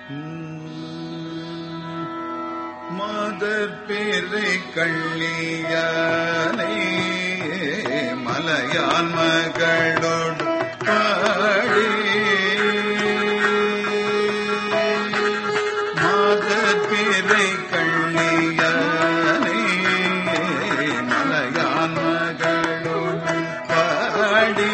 மாதப்பிறை கள்ளியானை மலையான் மகளோடு பாடி மாதப்பிறை கள்ளியானை மலையான் மகளோடு பாடி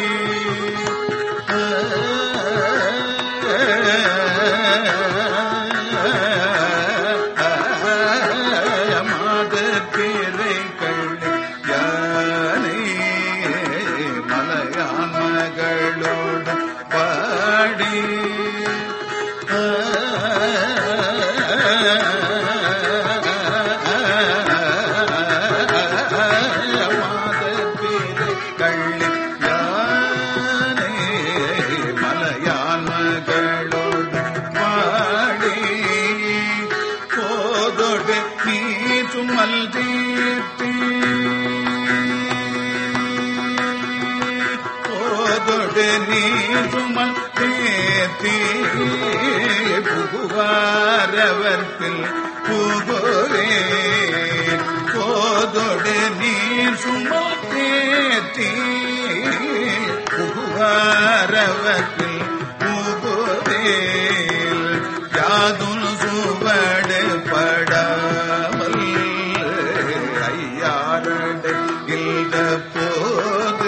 மாதப்பிறை கள்ளி யானை மலையான் மகளோடு பாடி மாதப்பிறை கள்ளி யானை மலையான் மகளோடு பாடி போதொடு நீ சுமல் தீர்த்தி போதொடு நீ சுமல் தீர்த்தி புகுவாரவர்த்தில் புகுவே போதொடு நீர் சுமல் தேத்தி புகுவாரவர்த்தில் புகுவேல் யாதும் சுவடு படாமல் ஐயாரடை இல்ல போது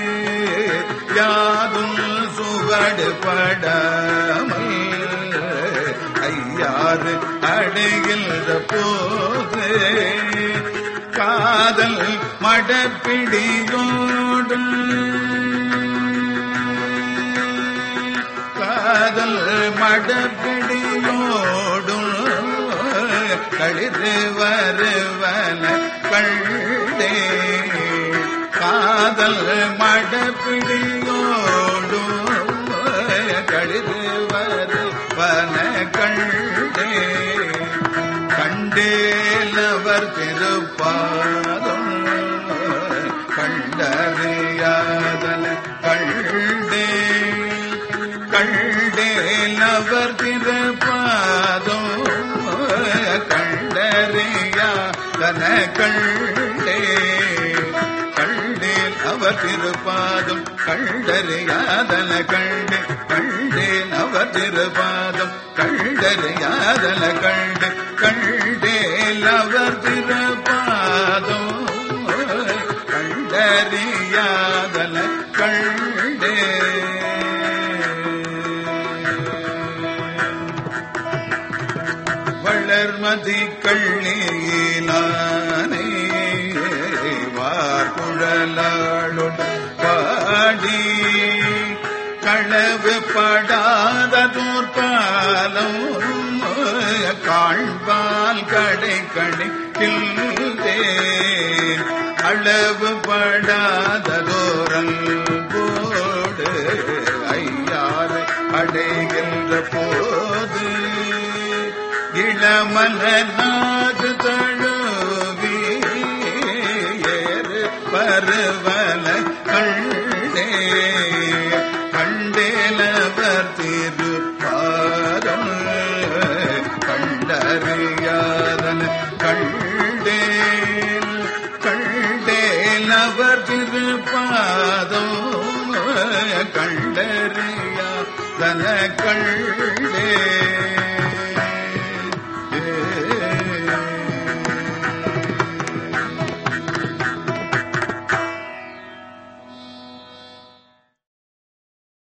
யாதும் சுவடு படாமல் ஐயாறு அடைகின்ற போது காதல் மடப்பிடியோடு காதல் மடப்பிடியோடும் கழிது வருவன கண்டே காதல் மடப்பிடியோடும் கழிது வருவன கண்டே கண்டேலவர் திருப்பாதம் கண்டறியாதன கண்டே கண்டேலவர் திருப்பாதம் கண்டறியாதன கண்டே கண்டேன் அவர் திருப்பாதம் கண்டறியாதன கண்டே கண்டேன் அவர் திருப்பாதம் கண்டறியாதன கண்டு கண்டேன் அவர் திருப்பாதம் கண்டறியாதன கண்டே வளர்மதி கள்ளியிலானே வார்குழலாளுடன் பாடி களவு படாத தூர்பாலம் காண்பால் கடை கணிக்கின்றே அளவு படாத தூரல் போடு ஐயாறு அடைகின்ற போது இளமலனாது தழுவி ஏறு பருவல கண்டே கண்டேலவர் திருப்பாரம் கண்டறியாதன கண்டேல் கண்டேலவர் திருப்பாதம் கண்டறியாதன கண்டே